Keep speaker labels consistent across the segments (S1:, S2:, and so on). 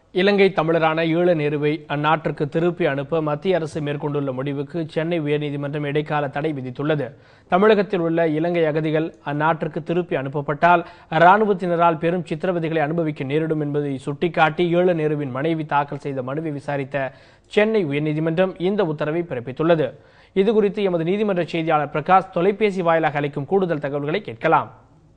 S1: இலங்கை தமிழரான ஈழ நேருவை அந்நாட்டிற்கு திருப்பி அனுப்ப மத்திய அரசு மேற்கொண்டுள்ள முடிவுக்கு சென்னை உயர்நீதிமன்றம் இடைக்கால தடை விதித்துள்ளது தமிழகத்தில் உள்ள இலங்கை அகதிகள் அந்நாட்டிற்கு திருப்பி அனுப்பப்பட்டால் இராணுவத்தினரால் பெரும் சித்திரவதைகளை அனுபவிக்க நேரிடும் என்பதை சுட்டிக்காட்டி ஈழ நேருவின் மனைவி தாக்கல் செய்த மனுவை விசாரித்த சென்னை உயர்நீதிமன்றம் இந்த உத்தரவை பிறப்பித்துள்ளது இதுகுறித்து எமது நீதிமன்ற செய்தியாளர் பிரகாஷ் தொலைபேசி வாயிலாக அளிக்கும் கூடுதல் தகவல்களை கேட்கலாம்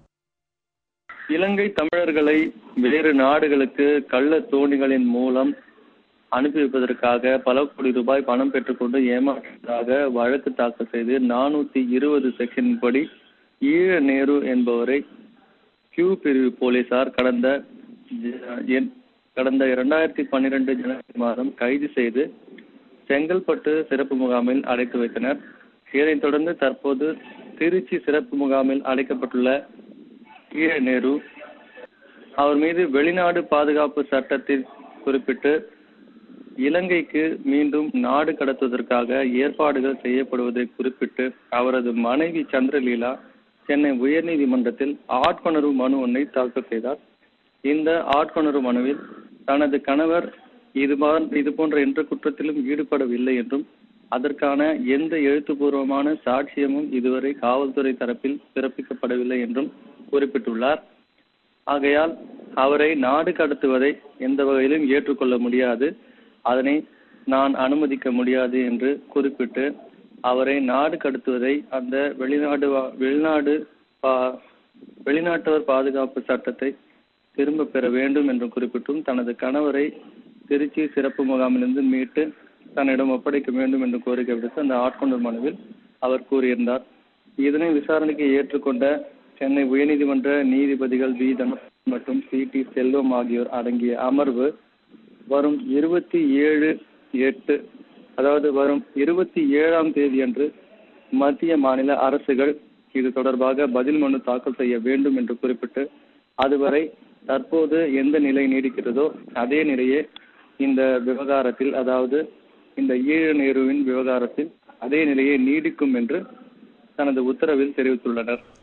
S2: இலங்கை தமிழர்களை வேறு நாடுகளுக்கு கள்ள தோணிகளின் மூலம் அனுப்பி வைப்பதற்காக பல கோடி ரூபாய் பணம் பெற்றுக்கொண்டு ஏமாற்றதாக வழக்கு தாக்கல் செய்து நானூத்தி இருபது செக்ஷன் படி ஈழ நேரு என்பவரை கியூ பிரிவு போலீசார் கடந்த ஜ- என்- கடந்த இரண்டாயிரத்தி பன்னிரெண்டு ஜனவரி மாதம் கைது செய்து செங்கல்பட்டு சிறப்பு முகாமில் அடைத்து வைத்தனர் இதைத் தொடர்ந்து தற்போது திருச்சி சிறப்பு முகாமில் அடைக்கப்பட்டுள்ள ஈழ நேரு அவர் மீது வெளிநாடு பாதுகாப்பு சட்டத்தில் குறிப்பிட்டு இலங்கைக்கு மீண்டும் நாடு கடத்துவதற்காக ஏற்பாடுகள் செய்யப்படுவதை குறிப்பிட்டு அவரது மனைவி சந்திரலீலா சென்னை உயர்நீதிமன்றத்தில் ஆட்கொணர்வு மனு ஒன்றை தாக்கல் செய்தார் இந்த ஆட்கொணர்வு மனுவில் தனது கணவர் இது மா- இது போன்ற எந்த குற்றத்திலும் ஈடுபடவில்லை என்றும் அதற்கான எந்த எழுத்துப்பூர்வமான சாட்சியமும் இதுவரை காவல்துறை தரப்பில் பிறப்பிக்கப்படவில்லை என்றும் குறிப்பிட்டுள்ளார் ஆகையால் அவரை நாடு கடத்துவதை எந்த வகையிலும் ஏற்றுக்கொள்ள முடியாது அதனை நான் அனுமதிக்க முடியாது என்று குறிப்பிட்டு அவரை நாடு கடத்துவதை அந்த வெளிநாடு வா- வெளிநாடு பா- வெளிநாட்டவர் பாதுகாப்பு சட்டத்தை திரும்ப பெற வேண்டும் என்று குறிப்பிட்டும் தனது கணவரை திருச்சி சிறப்பு முகாமிலிருந்து மீட்டு தன்னிடம் ஒப்படைக்க வேண்டும் என்று கோரிக்கை விடுத்து அந்த ஆட்கொண்டர் மனுவில் அவர் கூறியிருந்தார் இதனை விசாரணைக்கு ஏற்றுக்கொண்ட சென்னை உயர்நீதிமன்ற நீதிபதிகள் வி தனுஷ் மற்றும் சி டி செல்வம் ஆகியோர் அடங்கிய அமர்வு வரும் இருபத்தி ஏழு எட்டு அதாவது வரும் இருபத்தி ஏழாம் தேதி அன்று மத்திய மாநில அரசுகள் இது தொடர்பாக பதில் மனு தாக்கல் செய்ய வேண்டும் என்று குறிப்பிட்டு அதுவரை தற்போது எந்த நிலை நீடிக்கிறதோ அதே நிலையே இந்த விவகாரத்தில் அதாவது இந்த ஈழ நேருவின் விவகாரத்தில் அதே நிலையை நீடிக்கும் என்று தனது உத்தரவில் தெரிவித்துள்ளனர்